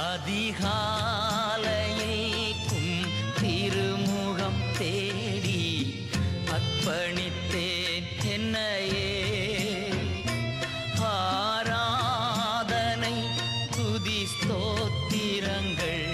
அதிகாலையில் உம் திருமுகம் தேடி அர்ப்பணித்தேன் என்னையே ஆராதனை துதி ஸ்தோத்திரங்கள்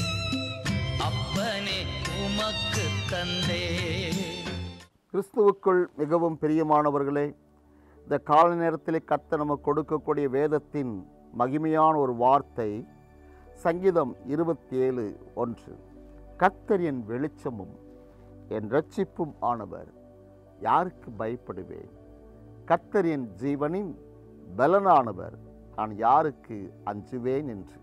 அப்பனே உமக்கு தந்தே கிறிஸ்துவுக்குள் மிகவும் பிரியமானவர்களே இந்த கால நேரத்திலே கத்த நமக்கு கொடுக்கக்கூடிய வேதத்தின் மகிமையான ஒரு வார்த்தை சங்கீதம் இருபத்தி ஏழு ஒன்று கத்தர் என் வெளிச்சமும் என் இரட்சிப்பும் ஆனவர் யாருக்கு பயப்படுவேன் கத்தர் என் ஜீவனின் பலனானவர் நான் யாருக்கு அஞ்சுவேன் என்று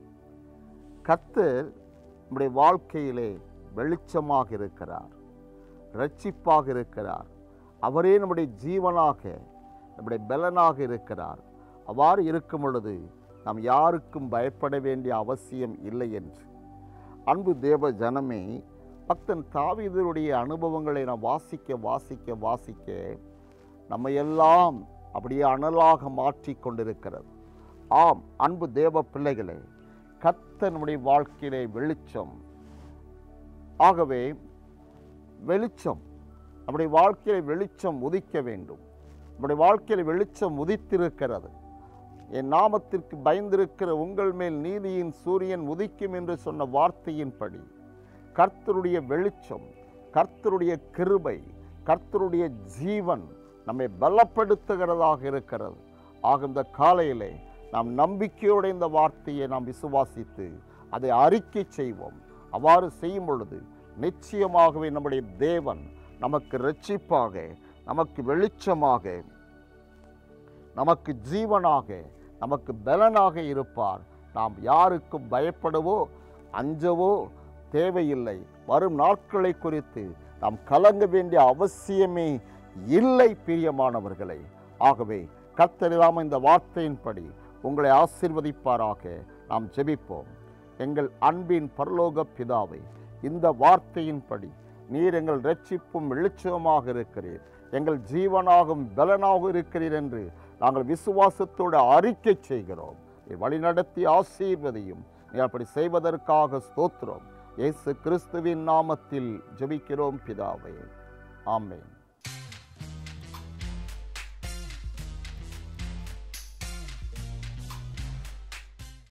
கத்தர் நம்முடைய வாழ்க்கையிலே வெளிச்சமாக இருக்கிறார் இரட்சிப்பாக இருக்கிறார் அவரே நம்முடைய ஜீவனாக நம்முடைய பலனாக இருக்கிறார் அவ்வாறு இருக்கும் பொழுது நாம் யாருக்கும் பயப்பட வேண்டிய அவசியம் இல்லை என்று அன்பு தேவ ஜனமே பக்தன் தாவீதருடைய அனுபவங்களை நாம் வாசிக்க வாசிக்க வாசிக்க நம்ம எல்லாம் அப்படியே அனலாக மாற்றி கொண்டிருக்கிறது ஆம் அன்பு தேவ பிள்ளைகளே கர்த்தர் நம்முடைய வாழ்க்கையிலே வெளிச்சம் ஆகவே வெளிச்சம் நம்முடைய வாழ்க்கையில வெளிச்சம் உதிக்க வேண்டும் நம்முடைய வாழ்க்கையில வெளிச்சம் உதித்திருக்கிறது என் நாமத்திற்கு பயந்திருக்கிற உங்கள் மேல் நீதியின் சூரியன் உதிக்கும் என்று சொன்ன வார்த்தையின்படி கர்த்தருடைய வெளிச்சம் கர்த்தருடைய கிருபை கர்த்தருடைய ஜீவன் நம்மை பலப்படுத்துகிறதாக இருக்கிறது ஆக இந்த காலையிலே நாம் நம்பிக்கையோட இந்த வார்த்தையை நாம் விசுவாசித்து அதை அறிக்கை செய்வோம் அவ்வாறு செய்யும் பொழுது நிச்சயமாகவே நம்முடைய தேவன் நமக்கு இரட்சிப்பாக நமக்கு வெளிச்சமாக நமக்கு ஜீவனாக நமக்கு பலனாக இருப்பார் நாம் யாருக்கும் பயப்படவோ அஞ்சவோ தேவையில்லை வரும் நாட்களை குறித்து நாம் கலங்க வேண்டிய அவசியமே இல்லை பிரியமானவர்களே ஆகவே கர்த்தரிதாம இந்த வார்த்தையின்படி உங்களை ஆசீர்வதிப்பாராக நாம் ஜெபிப்போம் எங்கள் அன்பின் பரலோக பிதாவை இந்த வார்த்தையின்படி நீர் எங்கள் ரட்சிப்பும் வெளிச்சமாக இருக்கிறீர் எங்கள் ஜீவனாகும் பலனாக இருக்கிறீர் என்று நாங்கள் விசுவாசத்தோடு அறிக்கை செய்கிறோம் நீர் வழிநடத்தி ஆசீர்வதியும் நீ அப்படி செய்வதற்காக ஸ்தோத்திரம் இயேசு கிறிஸ்துவின் நாமத்தில் ஜெபிக்கிறோம் பிதாவே ஆமென்